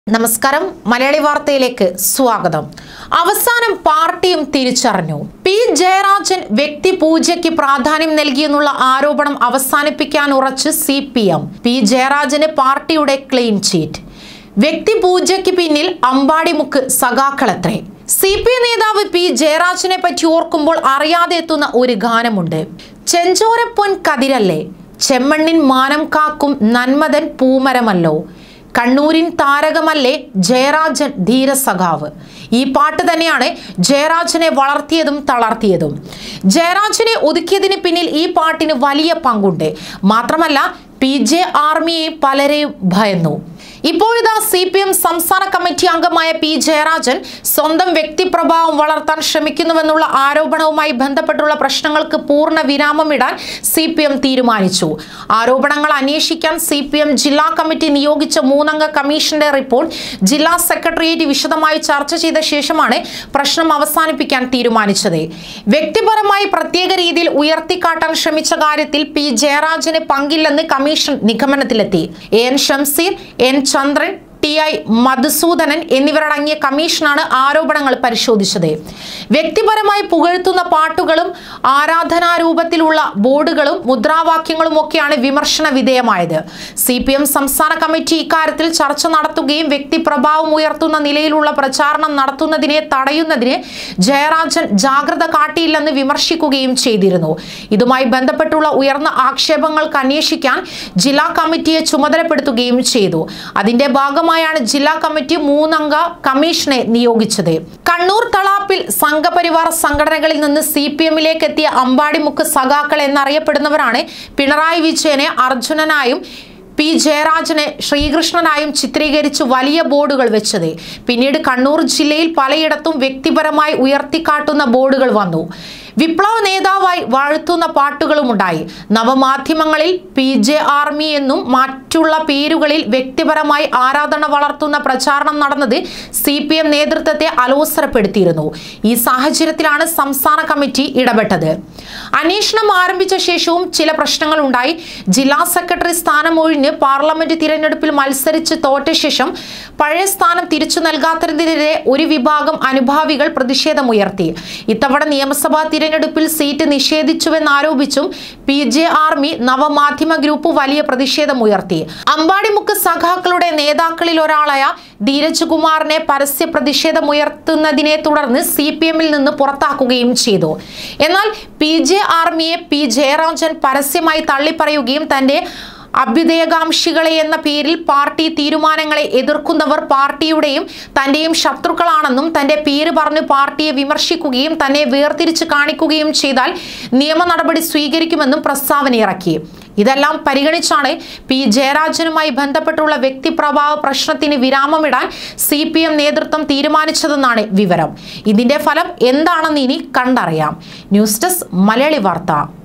നമസ്കാരം മലയാളി വാർത്തയിലേക്ക് സ്വാഗതം അവസാനം പാർട്ടിയും തിരിച്ചറിഞ്ഞു പി ജയരാജൻ വ്യക്തി പൂജയ്ക്ക് പ്രാധാന്യം നൽകിയെന്നുള്ള ആരോപണം അവസാനിപ്പിക്കാൻ ഉറച്ച് സി പി എം പി ജയരാജന് പാർട്ടിയുടെ ക്ലീൻ ചീറ്റ് വ്യക്തി പൂജയ്ക്ക് പിന്നിൽ അമ്പാടിമുക്ക് സഖാക്കളത്രേ സി പി നേതാവ് പി ജയരാജനെ പറ്റി ഓർക്കുമ്പോൾ അറിയാതെ എത്തുന്ന ഒരു ഗാനമുണ്ട് ചെഞ്ചോരപ്പൊൻ കതിരല്ലേ ചെമ്മണ്ണിൻ മാനം കാക്കും നന്മതൻ പൂമരമല്ലോ കണ്ണൂരിൻ താരകമല്ലേ ജയരാജൻ ധീരസഖാവ് ഈ പാട്ട് തന്നെയാണ് ജയരാജനെ വളർത്തിയതും തളർത്തിയതും ജയരാജനെ ഒതുക്കിയതിന് പിന്നിൽ ഈ പാട്ടിന് വലിയ പങ്കുണ്ട് മാത്രമല്ല പി ജെ ആർമിയെ പലരെയും ഭയന്നു ഇപ്പോഴിതാ സി പി എം സംസ്ഥാന കമ്മിറ്റി അംഗമായ പി ജയരാജൻ സ്വന്തം വ്യക്തിപ്രഭാവം വളർത്താൻ ശ്രമിക്കുന്നുവെന്നുള്ള ആരോപണവുമായി ബന്ധപ്പെട്ടുള്ള പ്രശ്നങ്ങൾക്ക് പൂർണ്ണ വിരാമമിടാൻ സി പി എം തീരുമാനിച്ചു ആരോപണങ്ങൾ അന്വേഷിക്കാൻ സി പി എം ജില്ലാ കമ്മിറ്റി നിയോഗിച്ച മൂന്നംഗ കമ്മീഷന്റെ റിപ്പോർട്ട് ജില്ലാ സെക്രട്ടേറിയറ്റ് വിശദമായി ചർച്ച ചെയ്ത ശേഷമാണ് പ്രശ്നം അവസാനിപ്പിക്കാൻ തീരുമാനിച്ചത് വ്യക്തിപരമായി പ്രത്യേക രീതിയിൽ ഉയർത്തിക്കാട്ടാൻ ശ്രമിച്ച കാര്യത്തിൽ പി ജയരാജന് പങ്കില്ലെന്ന് കമ്മീഷൻ നിഗമനത്തിലെത്തി A N Shamseer N Chandran T I Madhusoodanan എന്നിവരടങ്ങിയ കമ്മീഷനാണ് ആരോപണങ്ങൾ പരിശോധിച്ചത് വ്യക്തിപരമായി പുകഴ്ത്തുന്ന പാട്ടുകളും ആരാധനാരൂപത്തിലുള്ള ബോർഡുകളും മുദ്രാവാക്യങ്ങളും ഒക്കെയാണ് വിമർശന വിധേയമായത് സി പി എം സംസ്ഥാന കമ്മിറ്റി ഇക്കാര്യത്തിൽ ചർച്ച നടത്തുകയും വ്യക്തിപ്രഭാവം ഉയർത്തുന്ന നിലയിലുള്ള പ്രചാരണം നടത്തുന്നതിനെ തടയുന്നതിന് ജയരാജൻ ജാഗ്രത കാട്ടിയില്ലെന്ന് വിമർശിക്കുകയും ചെയ്തിരുന്നു ഇതുമായി ബന്ധപ്പെട്ടുള്ള ഉയർന്ന ആക്ഷേപങ്ങൾക്ക് അന്വേഷിക്കാൻ ജില്ലാ കമ്മിറ്റിയെ ചുമതലപ്പെടുത്തുകയും ചെയ്തു അതിന്റെ ഭാഗമായാണ് ജില്ലാ കമ്മിറ്റി മൂന്നംഗ കമ്മീഷനെ നിയോഗിച്ചത് കണ്ണൂർ തളാപ്പിൽ സംഘപരിവാർ സംഘടനകളിൽ നിന്ന് സി പി എമ്മിലേക്ക് എത്തിയ അമ്പാടിമുക്ക് സഖാക്കൾ എന്നറിയപ്പെടുന്നവരാണ് പിണറായി വിജയനെ അർജുനനായും പി ജയരാജനെ ശ്രീകൃഷ്ണനായും ചിത്രീകരിച്ച് വലിയ ബോർഡുകൾ വെച്ചത് പിന്നീട് കണ്ണൂർ ജില്ലയിൽ പലയിടത്തും വ്യക്തിപരമായി ഉയർത്തിക്കാട്ടുന്ന ബോർഡുകൾ വന്നു വിപ്ലവ നേതാവായി വാഴ്ത്തുന്ന പാട്ടുകളും ഉണ്ടായി നവമാധ്യമങ്ങളിൽ പി ജെ ആർമി എന്നും മറ്റുള്ള പേരുകളിൽ വ്യക്തിപരമായി ആരാധന വളർത്തുന്ന പ്രചാരണം നടന്നത് സി പി എം നേതൃത്വത്തെ അലോസരപ്പെടുത്തിയിരുന്നു ഈ സാഹചര്യത്തിലാണ് സംസ്ഥാന കമ്മിറ്റി ഇടപെട്ടത് അന്വേഷണം ആരംഭിച്ച ശേഷവും ചില പ്രശ്നങ്ങൾ ഉണ്ടായി ജില്ലാ സെക്രട്ടറി സ്ഥാനം ഒഴിഞ്ഞ് പാർലമെന്റ് തിരഞ്ഞെടുപ്പിൽ മത്സരിച്ച് തോറ്റ ശേഷം പഴയ സ്ഥാനം തിരിച്ചു നൽകാത്തതിനെതിരെ ഒരു വിഭാഗം അനുഭാവികൾ പ്രതിഷേധമുയർത്തി ഇത്തവണ നിയമസഭാ തിരഞ്ഞെടുപ്പിൽ സീറ്റ് നിഷേധിച്ചുവെന്നാരോപിച്ചും പി ജെ ആർമി നവമാധ്യമ ഗ്രൂപ്പ് വലിയ പ്രതിഷേധമുയർത്തി അമ്പാടിമുക്ക് സഖാക്കളുടെ നേതാക്കളിൽ ഒരാളായ ധീരജ് കുമാറിനെ പരസ്യ പ്രതിഷേധമുയർത്തുന്നതിനെ തുടർന്ന് സി പി എമ്മിൽ നിന്ന് പുറത്താക്കുകയും ചെയ്തു എന്നാൽ പി ജെ ആർമിയെ പി ജയരാജൻ പരസ്യമായി തള്ളിപ്പറയുകയും തന്റെ അഭ്യുദയകാംക്ഷികളെ എന്ന പേരിൽ പാർട്ടി തീരുമാനങ്ങളെ എതിർക്കുന്നവർ പാർട്ടിയുടെയും തന്റെയും ശത്രുക്കളാണെന്നും തന്റെ പേര് പറഞ്ഞ് പാർട്ടിയെ വിമർശിക്കുകയും തന്നെ വേർതിരിച്ച് കാണിക്കുകയും ചെയ്താൽ നിയമ നടപടി സ്വീകരിക്കുമെന്നും പ്രസ്താവന ഇറക്കി ഇതെല്ലാം പരിഗണിച്ചാണ് പി ജയരാജനുമായി ബന്ധപ്പെട്ടുള്ള വ്യക്തിപ്രഭാവ പ്രശ്നത്തിന് വിരാമമിടാൻ സി പി എം നേതൃത്വം തീരുമാനിച്ചതെന്നാണ് വിവരം ഇതിന്റെ ഫലം എന്താണെന്ന് ഇനി കണ്ടറിയാം ന്യൂസ് ഡെസ്ക് മലയാളി വാർത്ത